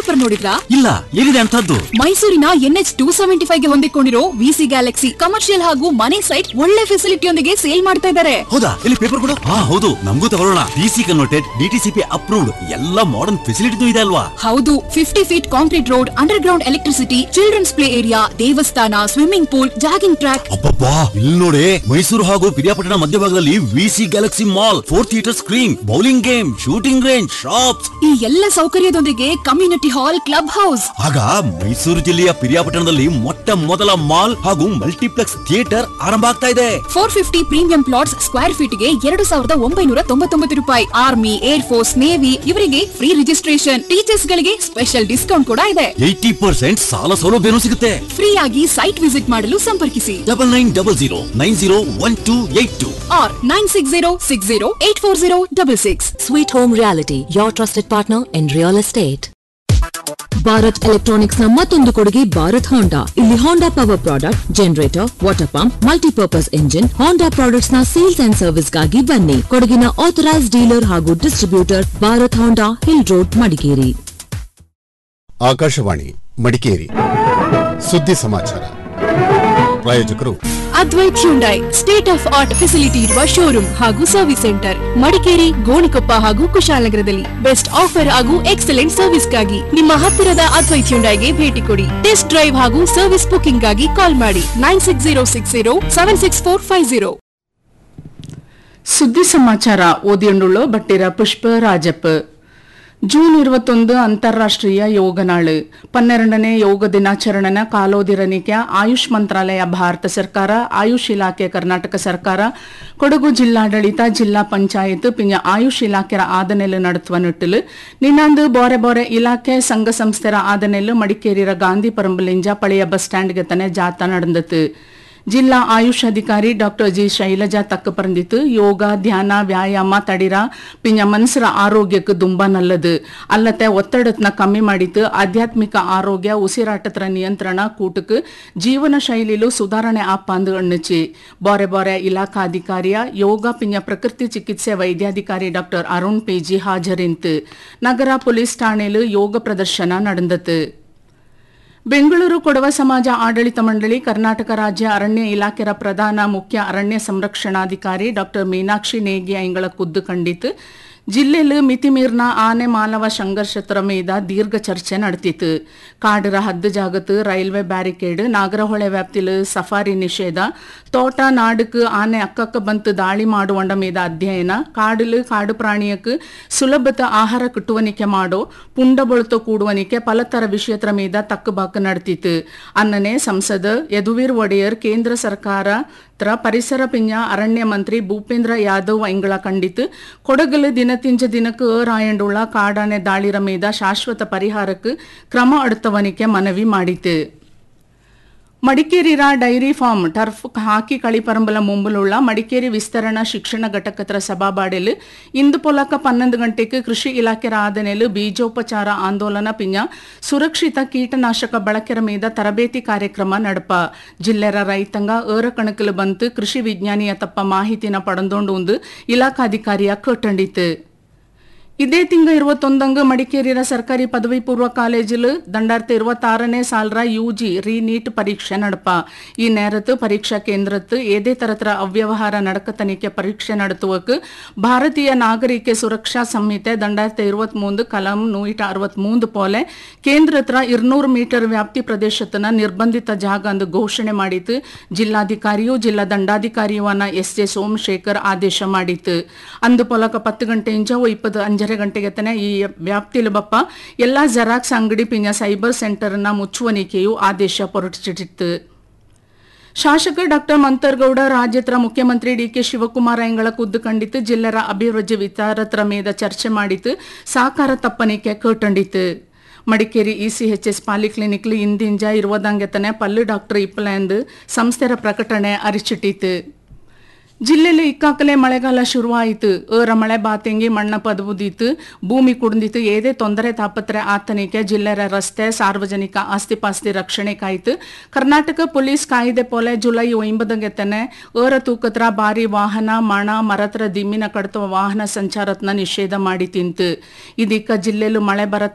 Offer ನೋಡಿದ್ರಾ ಇಲ್ಲ ಏನಿದೆ ಅಂತದ್ದು ಮೈಸೂರಿನ ಎನ್ಎಚ್ ಟೂ ಸೆವೆಂಟಿ ಫೈವ್ ಗೆ ಹೊಂದಿಕೊಂಡಿರೋ ವಿಸಿ ಗ್ಯಾಲಕ್ಸಿ ಕಮರ್ಷಿಯಲ್ ಹಾಗೂ ಮನೆ ಸೈಟ್ ಒಳ್ಳೆ ಫೆಸಿಲಿಟಿಯೊಂದಿಗೆ ಸೇಲ್ ಮಾಡ್ತಾ ಇದ್ದಾರೆ ಹೌದಾ ಇಲ್ಲಿ ಪೇಪರ್ ಕೊಡು ಹಾ ಹೌದು ನಮಗೂ ತಗೊಳ್ಳೋಣ ಡಿಸಿ ಕನ್ವರ್ಟೆಡ್ ಡಿಟಿಸಿಪಿ ಅಪ್ರೂವ್ಡ್ ಎಲ್ಲ ಮಾಡರ್ನ್ ಫೆಸಿಲಿಟಿನೂ ಇದೆ ಅಲ್ವಾ ಹೌದು fifty feet concrete road underground electricity children's play area ದೇವಸ್ಥಾನ ಸ್ವಿಮ್ಮಿಂಗ್ ಪೂಲ್ ಜಾಗಿಂಗ್ ಟ್ರ್ಯಾಕ್ ಅಬ್ಬಬ್ಬಾ ಇಲ್ಲಿ ನೋಡಿ ಮೈಸೂರು ಹಾಗೂ ಪಿರಿಯಾಪಟ್ಟಣ ಮಧ್ಯಭಾಗದಲ್ಲಿ VC galaxy mall four theatre screen bowling game shooting range shops ಈ ಎಲ್ಲ ಸೌಕರ್ಯದೊಂದಿಗೆ ಕಮ್ಯುನಿಟಿ ಹಾಲ್ ಕ್ಲಬ್ ಹೌಸ್ ಆಗ ಮೈಸೂರು ಜಿಲ್ಲೆಯ ಪಿರಿಯಾಪಟ್ಟಣದಲ್ಲಿ ಮೊಟ್ಟ ಮೊದಲ ಮಾಲ್ ಹಾಗೂ ಮಲ್ಟಿಪ್ಲೆಕ್ಸ್ ಥಿಯೇಟರ್ ಆರಂಭ ಆಗ್ತಾ ಇದೆ four fifty premium plots square feet ಗೆ ಎರಡು ಸಾವಿರದ ಒಂಬೈನೂರ ತೊಂಬತ್ತೊಂಬತ್ತು ರೂಪಾಯಿ ಆರ್ಮಿ ಏರ್ ಫೋರ್ಸ್ ನೇವಿ ಇವರಿಗೆ ಫ್ರೀ ರಿಜಿಸ್ಟ್ರೇಷನ್ ಟೀಚರ್ಸ್ ಗಳಿಗೆ ಸ್ಪೆಷಲ್ ಡಿಸ್ಕೌಂಟ್ ಕೂಡ ಇದೆ ಏಯ್ಟಿ ಪರ್ಸೆಂಟ್ ಸಾಲ ಸೌಲಭ್ಯನೂ ಸಿಗುತ್ತೆ ಫ್ರೀ ಆಗಿ ಸೈಟ್ ವಿಸಿಟ್ ಮಾಡಲು ಸಂಪರ್ಕಿಸಿ double nine double zero nine zero one two eight two ಆರ್ nine six zero six zero eight four zero double six Sweet Home Reality, your trusted partner in real estate. Bharat electronics ನ ಮತ್ತೊಂದು ಕೊಡುಗೆ Bharat Honda ಇಲ್ಲಿ Honda power product generator water pump multipurpose engine Honda products ನ sales and service ಗಾಗಿ ಬನ್ನಿ ಕೊಡಗಿನ authorise dealer ಹಾಗೂ distributor Bharat Honda hill road Madikeri Akashvani Madikeri ಸುದ್ದಿ ಸಮಾಚಾರ ಪ್ರಾಯೋಜಕರು Advaith Hyundai state of art facility ಇರುವ ಶೋರೂಮ್ ಹಾಗೂ ಸರ್ವಿಸ್ ಸೆಂಟರ್ ಮಡಿಕೇರಿ ಗೋಣಿಕೊಪ್ಪ ಹಾಗೂ ಕುಶಾಲನಗರದಲ್ಲಿ ಬೆಸ್ಟ್ ಆಫರ್ ಹಾಗೂ ಎಕ್ಸಲೆಂಟ್ ಸರ್ವಿಸ್ಗಾಗಿ ನಿಮ್ಮ ಹತ್ತಿರದ ಅದ್ವೈತ್ ಹ್ಯುಂಡೈಗೆ ಭೇಟಿ ಕೊಡಿ ಟೆಸ್ಟ್ ಡ್ರೈವ್ ಹಾಗೂ ಸರ್ವಿಸ್ ಬುಕಿಂಗ್ ಗಾಗಿ ಕಾಲ್ ಮಾಡಿ nine six zero six zero seven six four five zero ಸುದ್ದಿ ಸಮಾಚಾರ ಓದಿಯೊಂಡುಳ್ಳು ಬಟ್ಟಿರ ಪುಷ್ಪ ರಾಜಪ್ಪ ಜೂನ್ ഇരുപത്തൊന്ന് ಅಂತಾರಾಷ್ಟ್ರೀಯ ಯೋಗ ನಾಳು ಪನ್ನೆರಡನೇ ಯೋಗ ದಿನಾಚರಣೆನ ಕಾಲೋದಿರನಿಕೆ ಆಯುಷ್ ಮಂತ್ರಾಲಯ ಭಾರತ ಸರ್ಕಾರ ಆಯುಷ್ ಇಲಾಖೆ ಕರ್ನಾಟಕ ಸರ್ಕಾರ ಕೊಡಗು ಜಿಲ್ಲಾಡಳಿತ ಜಿಲ್ಲಾ ಪಂಚಾಯತ್ ಪಿಂಜ ಆಯುಷ್ ಇಲಾಖೆರ ಆದನೆಲು ನಡತ್ವ ನಿಟ್ಟಿಲು ನಿನ್ನಂದು ಬೋರೆ ಬೋರೆ ಇಲಾಖೆ ಸಂಘ ಸಂಸ್ಥೆರ ಆದನೆಲು ಮಡಿಕೇರಿರ ಗಾಂಧಿ ಪರಂಬಲಿಂಜ ಪಳೆಯ ಬಸ್ ಸ್ಟ್ಯಾಂಡ್ಗೆ ತನೆ ಜಾಥಾ ನಡೆದತು ಜಿಲ್ಲಾ ಆಯುಷ್ ಅಧಿಕಾರಿ ಡಾಕ್ಟರ್ ಜಿ ಶೈಲಜಾ ತಕ್ಕ ಪರಂದಿತ್ತು ಯೋಗ ಧ್ಯಾನ ವ್ಯಾಯಾಮ ತಡಿರ ಪಿಂಜ ಮನಸ್ಸರ ಆರೋಗ್ಯಕ್ಕೆ ದುಂಬ ನಲ್ಲದು ಅಲ್ಲತ್ತೆ ಒತ್ತಡತ್ನ ಕಮ್ಮಿ ಮಾಡಿತ್ತು ಆಧ್ಯಾತ್ಮಿಕ ಆರೋಗ್ಯ ಉಸಿರಾಟತ್ರ ನಿಯಂತ್ರಣ ಕೂಟಕ್ಕೆ ಜೀವನ ಶೈಲಿಲು ಸುಧಾರಣೆ ಆಪಾಂದು ಅಣ್ಣಚಿ ಬಾರೆ ಬಾರೆ ಇಲಾಖಾಧಿಕಾರಿಯ ಯೋಗ ಪಿಂಜ ಪ್ರಕೃತಿ ಚಿಕಿತ್ಸೆ ವೈದ್ಯಾಧಿಕಾರಿ ಡಾಕ್ಟರ್ ಅರುಣ್ ಪೇಜಿ ಹಾಜರಿಂತು ನಗರ ಪೊಲೀಸ್ ಠಾಣೆಲು ಯೋಗ ಪ್ರದರ್ಶನ ನಡೆದತು ಬೆಂಗಳೂರು ಕೊಡವ ಸಮಾಜ ಆಡಳಿತ ಮಂಡಳಿ ಕರ್ನಾಟಕ ರಾಜ್ಯ ಅರಣ್ಯ ಇಲಾಖೆಯ ಪ್ರಧಾನ ಮುಖ್ಯ ಅರಣ್ಯ ಸಂರಕ್ಷಣಾಧಿಕಾರಿ ಡಾಕ್ಟರ್ ಮೀನಾಕ್ಷಿ ನೇಗಿ ಐಂಗಳ ಖುದ್ದು ಕಂಡಿತು ಜಿಲ್ಲೆಯಲ್ಲಿ ಮಿತಿಮೀರ್ನ ಆನೆ ಮಾನವ ಸಂಘರ್ಷತರ ಮೀದ ದೀರ್ಘ ಚರ್ಚೆ ನಡೆತಿತ್ತು ಕಾಡರ ಹದ್ದು ಜಾಗತ್ತು ರೈಲ್ವೆ ಬ್ಯಾರಿಕೇಡ್ ನಾಗರಹೊಳೆ ವ್ಯಾಪ್ತಿಲು ಸಫಾರಿ ನಿಷೇಧ ತೋಟ ನಾಡುಕು ಆನೆ ಅಕ್ಕಕ್ಕ ಬಂತು ದಾಳಿ ಮಾಡುವಂಡ ಮೀದ ಅಧ್ಯಯನ ಕಾಡಲು ಕಾಡು ಪ್ರಾಣಿಯಕ್ಕೆ ಸುಲಭತ ಆಹಾರ ಕಿಟ್ಟುವನಿಕೆ ಮಾಡೋ ಪುಂಡ ಬೊಳುತ ಕೂಡುವನಿಕೆ ಪಲತರ ವಿಷಯತ್ರ ಮೀದ ತಕ್ಕಬಾಕ ನಡೆತಿತ್ತು ಅನ್ನನೆ ಸಂಸದ ಯದುವೀರ್ ಒಡೆಯರ್ ಕೇಂದ್ರ ಸರ್ಕಾರ ತ್ರ ಪರಿಸರ ಪಿಂಜ ಅರಣ್ಯ ಮಂತ್ರಿ ಭೂಪೇಂದ್ರ ಯಾದವ್ ಐಂಗಳ ಕಂಡಿತು ಕೊಡಗಲು ದಿನತಿಂಜ ದಿನಕ್ಕೆ ರಾಯಂಡುಳ್ಳ ಕಾಡಾನೆ ದಾಳಿರ ಮೀದ ಶಾಶ್ವತ ಪರಿಹಾರಕ್ಕೆ ಕ್ರಮ ಅಡುತ್ತವನಿಕೆ ಮನವಿ ಮಾಡಿತು ಮಡಿಕೇರಿರ ಡೈರಿ ಫಾರ್ಮ್ ಟರ್ಫ್ ಹಾಕಿ ಕಳಿಪರಂಬಲ ಮುಂಬಲುಳ್ಳ ಮಡಿಕೇರಿ ವಿಸ್ತರಣಾ ಶಿಕ್ಷಣ ಘಟಕತ್ರ ಸಭಾಬಾಡೆಲು ಇಂದು ಪೊಲಕ ಪನ್ನೊಂದು ಗಂಟೆಗೆ ಕೃಷಿ ಇಲಾಖೆರ ಆದನೆಲು ಬೀಜೋಪಚಾರ ಆಂದೋಲನ ಪಿಂಜ ಸುರಕ್ಷಿತ ಕೀಟನಾಶಕ ಬಳಕೆರ ಮೀದ ತರಬೇತಿ ಕಾರ್ಯಕ್ರಮ ನಡಪ ಜಿಲ್ಲೆರ ರೈತಂಗ ಏರ ಕಣಕಲು ಬಂತು ಕೃಷಿ ವಿಜ್ಞಾನಿಯ ತಪ್ಪ ಮಾಹಿತಿನ ಪಡಂದೊಂಡು ಒಂದು ಇಲಾಖಾಧಿಕಾರಿಯ ಕಟ್ಟಂಡಿತು ಇದೇ ತಿಂಗ ಇರುವತ್ತೊಂದಂಗ ಮಡಿಕೇರಿಯ ಸರ್ಕಾರಿ ಪದವಿ ಪೂರ್ವ ಕಾಲೇಜಿಲು ದಂಡಾರ್ಥ ಇರುವತ್ತಾರನೇ ಸಾಲರ ಯುಜಿ ರೀ ನೀಟ್ ಪರೀಕ್ಷೆ ನಡಪ ಈ ನೇರತ್ತು ಪರೀಕ್ಷಾ ಕೇಂದ್ರತ್ತು ಏದೇ ತರತರ ಅವ್ಯವಹಾರ ನಡಕ ತನಿಖೆ ಪರೀಕ್ಷೆ ನಡೆಸುವಕ್ಕೆ ಭಾರತೀಯ ನಾಗರಿಕ ಸುರಕ್ಷಾ ಸಂಹಿತೆ ದಂಡಾರ್ಥ ಇರುವತ್ಮೂಂದು ಕಲಂ ನೂಟ ಅರವತ್ಮೂಂದು ಪೋಲೆ ಕೇಂದ್ರತ್ರ இருநூறு ಮೀಟರ್ ವ್ಯಾಪ್ತಿ ಪ್ರದೇಶತನ ನಿರ್ಬಂಧಿತ ಜಾಗ ಅಂದು ಘೋಷಣೆ ಮಾಡಿತು ಜಿಲ್ಲಾಧಿಕಾರಿಯೂ ಜಿಲ್ಲಾ ದಂಡಾಧಿಕಾರಿಯುವನ ಎಸ್ ಜೆ ಸೋಮಶೇಖರ್ ಆದೇಶ ಮಾಡಿತು ಅಂದು ಪೊಲಕ ಪತ್ತು ಗಂಟೆಯಿಂದ ಇಪ್ಪತ್ತು ಅಂಜರೆ ಗಂಟೆಗೆ ತನ ಈ ವ್ಯಾಪ್ತಿಲು ಬಪ್ಪ ಎಲ್ಲಾ ಜೆರಾಕ್ಸ್ ಅಂಗಡಿ ಪಿಂಜ ಸೈಬರ್ ಸೆಂಟರ್ನ ಮುಚ್ಚುವನಿಕೆಯು ಆದೇಶ ಹೊರಡಿಸಿತ್ತು ಶಾಸಕ ಡಾಕ್ಟರ್ ಮಂತರ್ಗೌಡ ರಾಜ್ಯತ್ರ ಮುಖ್ಯಮಂತ್ರಿ ಡಿಕೆ ಶಿವಕುಮಾರ ಎಂಗಳ ಖುದ್ದು ಕಂಡಿತು ಜಿಲ್ಲೆರ ಅಭಿವೃದ್ಧಿ ವಿಚಾರತ್ರ ಮೇದ ಚರ್ಚೆ ಮಾಡಿತು ಸಾಕಾರ ತಪ್ಪನಿಕೆ ಕೇಟಂಡಿತು ಮಡಿಕೇರಿ ಇಸಿಎಚ್ಎಸ್ ಪಾಲಿಕ್ಲಿನಿಕ್ಲು ಇಂದಿಂಜ ಇರುವುದಂಗೆತನೆ ಪಲ್ಲು ಡಾಕ್ಟರ್ ಇಪ್ಪಲೆಂದು ಸಂಸ್ಥೆರ ಪ್ರಕಟಣೆ ಅರಿಚಿಟ್ಟಿತು ಜಿಲ್ಲೆಯಲ್ಲಿ ಇಕ್ಕಾಕಲೆ ಮಳೆಗಾಲ ಶುರುವಾಯಿತು ಏರ ಮಳೆ ಬಾತೆಂಗಿ ಮಣ್ಣ ಪದವುದೀತು ಭೂಮಿ ಕುಡಿದಿತ್ತು ಏದೇ ತೊಂದರೆ ತಾಪತ್ರೆ ಆತನಿಕೆ ಜಿಲ್ಲೆರ ರಸ್ತೆ ಸಾರ್ವಜನಿಕ ಆಸ್ತಿಪಾಸ್ತಿ ರಕ್ಷಣೆ ಕಾಯಿತು ಕರ್ನಾಟಕ ಪೊಲೀಸ್ ಕಾಯ್ದೆ ಪೋಲೆ ಜುಲೈ ಒಂಬತ್ತಂಗೆತನೆ ಏರ ತೂಕತ್ರ ಭಾರಿ ವಾಹನ ಮಣ ಮರತ್ರ ದಿಮ್ಮಿನ ಕಡತ ವಾಹನ ಸಂಚಾರತ್ನ ನಿಷೇಧ ಮಾಡಿ ತಿಂತು ಇದೀಗ ಜಿಲ್ಲೆಲು ಮಳೆ ಬರ